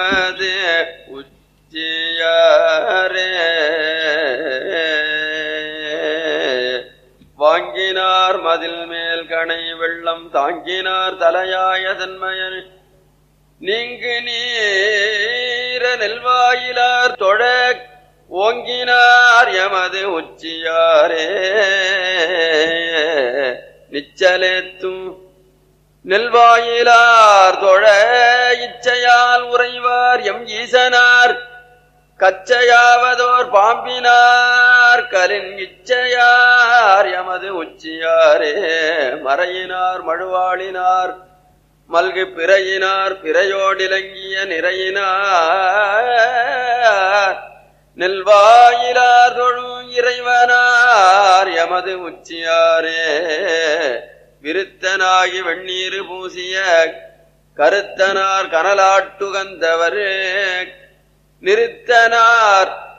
அது உச்சியாரே வாங்கினார் மதில் மேல் கணை வெள்ளம் தாங்கினார் தலையாய தன்மையன் நீங்கு நீர நெல்வாயிலார் தொழ ஓங்கினார் எமது உச்சியாரே நிச்சலேத்தும் நெல்வாயிலார் தொழ இச்சையால் உறைவார் எம் ஈசனார் கச்சையாவதோர் பாம்பினார் கலின் இச்சையார் எமது உச்சியாரே மறையினார் மழுவாளினார் மல்கு பிறையினார் பிறையோடிலங்கிய நிறையினார் நெல்வாயிலார் தொழும் இறைவனார் எமது உச்சியாரே விருத்தனாகி வெண்ணீர் பூசிய கருத்தனார் கனலாட்டுகந்தவர் நிறுத்தனார்